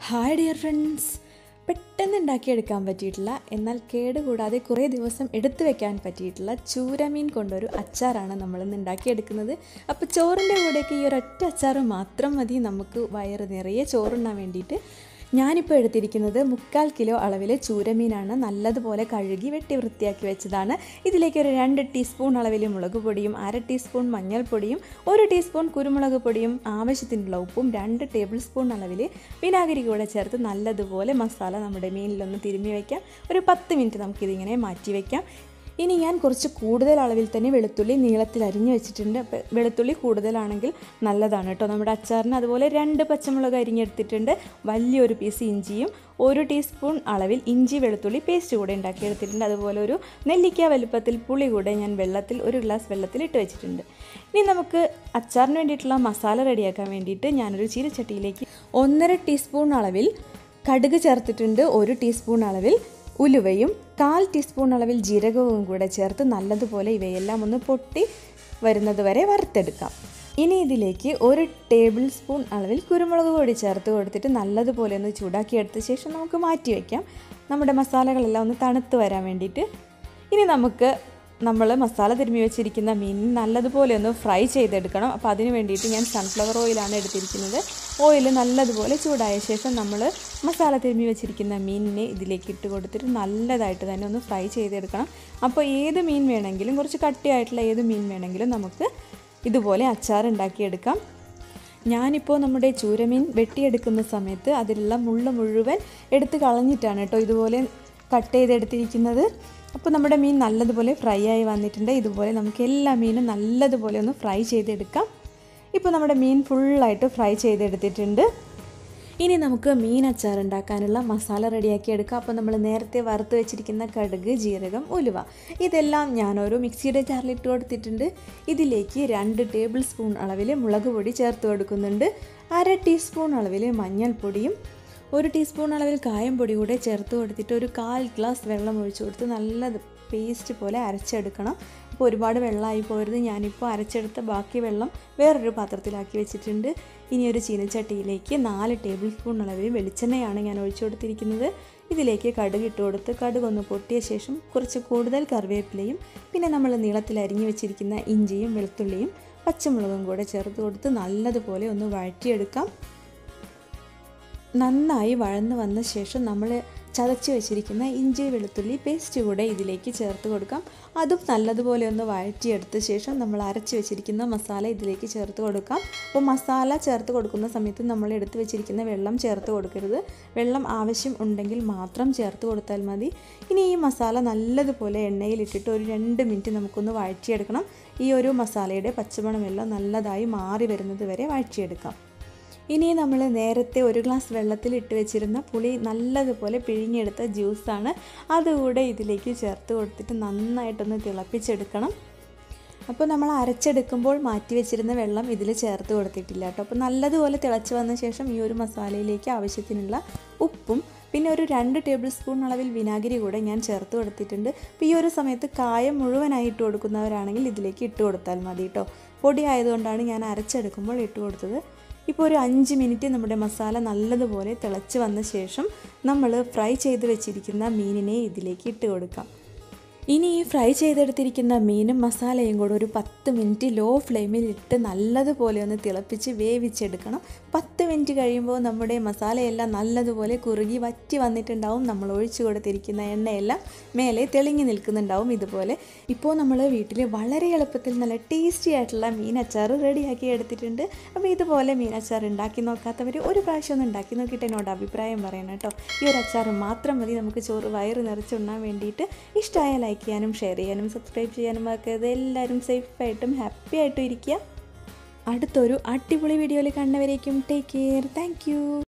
hi dear friends പെട്ടെന്ന് ഉണ്ടാക്കിയെടുക്കാൻ പറ്റിയിട്ടുള്ള എന്നാൽ കേടുകൂടാതെ കുറേ ദിവസം എടുത്തു വെക്കാൻ പറ്റിയിട്ടുള്ള ചൂരമീൻ കൊണ്ടൊരു അച്ചാറാണ് നമ്മളിന്ന് ഉണ്ടാക്കിയെടുക്കുന്നത് അപ്പോൾ ചോറിൻ്റെ കൂടെയൊക്കെ ഈ ഒരു ഒറ്റ അച്ചാർ മാത്രം മതി നമുക്ക് വയറ് നിറയെ ചോറുണ്ണാൻ വേണ്ടിയിട്ട് ഞാനിപ്പോൾ എടുത്തിരിക്കുന്നത് മുക്കാൽ കിലോ അളവിൽ ചൂരമീനാണ് നല്ലതുപോലെ കഴുകി വെട്ടി വൃത്തിയാക്കി വെച്ചതാണ് ഇതിലേക്ക് ഒരു രണ്ട് ടീസ്പൂൺ അളവിൽ മുളക് പൊടിയും അര ടീസ്പൂൺ മഞ്ഞൾപ്പൊടിയും ഒരു ടീസ്പൂൺ കുരുമുളക് പൊടിയും ആവശ്യത്തിനുള്ള ഉപ്പും രണ്ട് ടേബിൾ സ്പൂൺ അളവിൽ വിനാഗിരി കൂടെ ചേർത്ത് നല്ലതുപോലെ മസാല നമ്മുടെ മീനിലൊന്ന് തിരുമ്മി വയ്ക്കാം ഒരു പത്ത് മിനിറ്റ് നമുക്കിതിങ്ങനെ മാറ്റി വയ്ക്കാം ഇനി ഞാൻ കുറച്ച് കൂടുതൽ അളവിൽ തന്നെ വെളുത്തുള്ളി നീളത്തിൽ അരിഞ്ഞു വെച്ചിട്ടുണ്ട് അപ്പോൾ വെളുത്തുള്ളി കൂടുതലാണെങ്കിൽ നല്ലതാണ് കേട്ടോ നമ്മുടെ അച്ചാറിന് അതുപോലെ രണ്ട് പച്ചമുളക് അരിഞ്ഞെടുത്തിട്ടുണ്ട് വലിയൊരു പീസ് ഇഞ്ചിയും ഒരു ടീസ്പൂൺ അളവിൽ ഇഞ്ചി വെളുത്തുള്ളി പേസ്റ്റ് കൂടെ ഉണ്ടാക്കിയെടുത്തിട്ടുണ്ട് അതുപോലെ ഒരു നെല്ലിക്ക വലുപ്പത്തിൽ പുളി കൂടെ ഞാൻ വെള്ളത്തിൽ ഒരു ഗ്ലാസ് വെള്ളത്തിൽ ഇട്ട് വെച്ചിട്ടുണ്ട് ഇനി നമുക്ക് അച്ചാറിന് വേണ്ടിയിട്ടുള്ള മസാല റെഡിയാക്കാൻ വേണ്ടിയിട്ട് ഞാനൊരു ചീരച്ചട്ടിയിലേക്ക് ഒന്നര ടീസ്പൂൺ അളവിൽ കടുക് ചേർത്തിട്ടുണ്ട് ഒരു ടീസ്പൂൺ അളവിൽ ഉലുവയും കാൽ ടീസ്പൂൺ അളവിൽ ജീരകവും കൂടെ ചേർത്ത് നല്ലതുപോലെ ഇവയെല്ലാം ഒന്ന് പൊട്ടി വരുന്നത് വരെ വറുത്തെടുക്കാം ഇനി ഇതിലേക്ക് ഒരു ടേബിൾ സ്പൂൺ അളവിൽ കുരുമുളക് പൊടി ചേർത്ത് കൊടുത്തിട്ട് നല്ലതുപോലെ ഒന്ന് ചൂടാക്കിയെടുത്ത ശേഷം നമുക്ക് മാറ്റി വയ്ക്കാം നമ്മുടെ മസാലകളെല്ലാം ഒന്ന് തണുത്ത് വരാൻ വേണ്ടിയിട്ട് ഇനി നമുക്ക് നമ്മൾ മസാല തിരുമ്മി വെച്ചിരിക്കുന്ന മീൻ നല്ലതുപോലെ ഒന്ന് ഫ്രൈ ചെയ്തെടുക്കണം അപ്പോൾ അതിന് വേണ്ടിയിട്ട് ഞാൻ സൺഫ്ലവർ ഓയിലാണ് എടുത്തിരിക്കുന്നത് ഓയിൽ നല്ലതുപോലെ ചൂടായ ശേഷം നമ്മൾ മസാല തിരുമ്മി വെച്ചിരിക്കുന്ന മീനിനെ ഇതിലേക്ക് ഇട്ട് കൊടുത്തിട്ട് നല്ലതായിട്ട് തന്നെ ഒന്ന് ഫ്രൈ ചെയ്തെടുക്കണം അപ്പോൾ ഏത് മീൻ വേണമെങ്കിലും കുറച്ച് കട്ടിയായിട്ടുള്ള ഏത് മീൻ വേണമെങ്കിലും നമുക്ക് ഇതുപോലെ അച്ചാർ ഉണ്ടാക്കിയെടുക്കാം ഞാനിപ്പോൾ നമ്മുടെ ചൂരമീൻ വെട്ടിയെടുക്കുന്ന സമയത്ത് അതിലുള്ള മുള്ള മുഴുവൻ എടുത്ത് കളഞ്ഞിട്ടാണ് കേട്ടോ ഇതുപോലെ കട്ട് ചെയ്തെടുത്തിരിക്കുന്നത് അപ്പോൾ നമ്മുടെ മീൻ നല്ലതുപോലെ ഫ്രൈ ആയി വന്നിട്ടുണ്ട് ഇതുപോലെ നമുക്ക് എല്ലാ മീനും നല്ലതുപോലെ ഒന്ന് ഫ്രൈ ചെയ്തെടുക്കാം ഇപ്പോൾ നമ്മുടെ മീൻ ഫുള്ളായിട്ട് ഫ്രൈ ചെയ്തെടുത്തിട്ടുണ്ട് ഇനി നമുക്ക് മീൻ അച്ചാർ ഉണ്ടാക്കാനുള്ള മസാല റെഡിയാക്കി എടുക്കാം അപ്പോൾ നമ്മൾ നേരത്തെ വറുത്ത് വെച്ചിരിക്കുന്ന കടുക് ജീരകം ഉലുവ ഇതെല്ലാം ഞാനൊരു മിക്സിയുടെ ജാറിലിട്ട് കൊടുത്തിട്ടുണ്ട് ഇതിലേക്ക് രണ്ട് ടേബിൾ സ്പൂൺ അളവിൽ മുളക് പൊടി ചേർത്ത് കൊടുക്കുന്നുണ്ട് അര ടീസ്പൂൺ അളവിൽ മഞ്ഞൾപ്പൊടിയും ഒരു ടീസ്പൂൺ അളവിൽ കായം പൊടി കൂടെ ചേർത്ത് കൊടുത്തിട്ട് ഒരു കാൽ ഗ്ലാസ് വെള്ളം ഒഴിച്ചു കൊടുത്ത് നല്ല പേസ്റ്റ് പോലെ അരച്ചെടുക്കണം അപ്പോൾ ഒരുപാട് വെള്ളമായി പോരുത് ഞാനിപ്പോൾ അരച്ചെടുത്ത ബാക്കി വെള്ളം വേറൊരു പാത്രത്തിലാക്കി വെച്ചിട്ടുണ്ട് ഇനി ഒരു ചീനച്ചട്ടിയിലേക്ക് നാല് ടേബിൾ സ്പൂൺ അളവിൽ വെളിച്ചെണ്ണയാണ് ഞാൻ ഒഴിച്ചു കൊടുത്തിരിക്കുന്നത് ഇതിലേക്ക് കടുക് ഇട്ട് കൊടുത്ത് കടുക് ഒന്ന് പൊട്ടിയ ശേഷം കുറച്ച് കൂടുതൽ കറിവേപ്പിലയും പിന്നെ നമ്മൾ നീളത്തിൽ അരിഞ്ഞു വെച്ചിരിക്കുന്ന ഇഞ്ചിയും വെളുത്തുള്ളിയും പച്ചമുളകും കൂടെ ചേർത്ത് കൊടുത്ത് നല്ലതുപോലെ ഒന്ന് വഴറ്റിയെടുക്കാം നന്നായി വഴന്ന് വന്ന ശേഷം നമ്മൾ ചതച്ച് വെച്ചിരിക്കുന്ന ഇഞ്ചി വെളുത്തുള്ളി പേസ്റ്റ് കൂടെ ഇതിലേക്ക് ചേർത്ത് കൊടുക്കാം അതും നല്ലതുപോലെ ഒന്ന് വഴറ്റിയെടുത്ത ശേഷം നമ്മൾ അരച്ച് വെച്ചിരിക്കുന്ന മസാല ഇതിലേക്ക് ചേർത്ത് കൊടുക്കാം അപ്പോൾ മസാല ചേർത്ത് കൊടുക്കുന്ന സമയത്ത് നമ്മൾ എടുത്ത് വെച്ചിരിക്കുന്ന വെള്ളം ചേർത്ത് കൊടുക്കരുത് വെള്ളം ആവശ്യം ഉണ്ടെങ്കിൽ മാത്രം ചേർത്ത് കൊടുത്താൽ മതി ഇനി ഈ മസാല നല്ലതുപോലെ എണ്ണയിലിട്ടിട്ട് ഒരു രണ്ട് മിനിറ്റ് നമുക്കൊന്ന് വഴറ്റിയെടുക്കണം ഈ ഒരു മസാലയുടെ പച്ചമണമെല്ലാം നല്ലതായി മാറി വരുന്നത് വരെ വഴറ്റിയെടുക്കാം ഇനി നമ്മൾ നേരത്തെ ഒരു ഗ്ലാസ് വെള്ളത്തിൽ ഇട്ട് വെച്ചിരുന്ന പുളി നല്ലതുപോലെ പിഴിഞ്ഞെടുത്ത ജ്യൂസാണ് അതുകൂടെ ഇതിലേക്ക് ചേർത്ത് കൊടുത്തിട്ട് നന്നായിട്ടൊന്ന് തിളപ്പിച്ചെടുക്കണം അപ്പോൾ നമ്മൾ അരച്ചെടുക്കുമ്പോൾ മാറ്റി വെച്ചിരുന്ന വെള്ളം ഇതിൽ ചേർത്ത് കൊടുത്തിട്ടില്ല കേട്ടോ അപ്പോൾ നല്ലതുപോലെ തിളച്ച് വന്ന ശേഷം ഈ ഒരു മസാലയിലേക്ക് ആവശ്യത്തിനുള്ള ഉപ്പും പിന്നെ ഒരു രണ്ട് ടേബിൾ സ്പൂൺ അളവിൽ വിനാഗിരി കൂടെ ഞാൻ ചേർത്ത് കൊടുത്തിട്ടുണ്ട് അപ്പോൾ ഈ ഒരു സമയത്ത് കായം മുഴുവനായി ഇട്ട് കൊടുക്കുന്നവരാണെങ്കിൽ ഇതിലേക്ക് ഇട്ട് കൊടുത്താൽ മതി കേട്ടോ പൊടി ആയതുകൊണ്ടാണ് ഞാൻ അരച്ചെടുക്കുമ്പോൾ ഇട്ട് കൊടുത്തത് ഇപ്പോൾ ഒരു അഞ്ച് മിനിറ്റ് നമ്മുടെ മസാല നല്ലതുപോലെ തിളച്ച് വന്ന ശേഷം നമ്മൾ ഫ്രൈ ചെയ്ത് വെച്ചിരിക്കുന്ന മീനിനെ ഇതിലേക്ക് ഇട്ട് കൊടുക്കാം ഇനി ഈ ഫ്രൈ ചെയ്തെടുത്തിരിക്കുന്ന മീനും മസാലയും കൂടെ ഒരു പത്ത് മിനിറ്റ് ലോ ഫ്ലെയിമിൽ ഇട്ട് നല്ലതുപോലെ ഒന്ന് തിളപ്പിച്ച് വേവിച്ചെടുക്കണം പത്ത് മിനിറ്റ് കഴിയുമ്പോൾ നമ്മുടെ മസാലയെല്ലാം നല്ലതുപോലെ കുറുകി വറ്റി വന്നിട്ടുണ്ടാവും നമ്മൾ ഒഴിച്ചു കൊടുത്തിരിക്കുന്ന എണ്ണയെല്ലാം മേലെ തെളിഞ്ഞു നിൽക്കുന്നുണ്ടാവും ഇതുപോലെ ഇപ്പോൾ നമ്മൾ വീട്ടിൽ വളരെ എളുപ്പത്തിൽ നല്ല ടേസ്റ്റി ആയിട്ടുള്ള മീൻ അച്ചാർ റെഡിയാക്കി എടുത്തിട്ടുണ്ട് അപ്പോൾ ഇതുപോലെ മീൻ അച്ചാർ ഉണ്ടാക്കി നോക്കാത്തവർ ഒരു പ്രാവശ്യം ഒന്ന് ഉണ്ടാക്കി നോക്കിയിട്ട് എന്നോട് അഭിപ്രായം പറയണം കേട്ടോ ഈ ഒരു അച്ചാർ മാത്രം മതി നമുക്ക് ചോറ് വയറ് നിറച്ചുണ്ണാൻ വേണ്ടിയിട്ട് ഇഷ്ടമായ ലൈക്ക് ചെയ്യാനും ഷെയർ ചെയ്യാനും സബ്സ്ക്രൈബ് ചെയ്യാനും ഒക്കെ എല്ലാവരും സേഫായിട്ടും ഹാപ്പി ആയിട്ടും ഇരിക്കുക അടുത്തൊരു അടിപൊളി വീഡിയോയിൽ കണ്ടവരേക്കും ടേക്ക് കെയർ താങ്ക്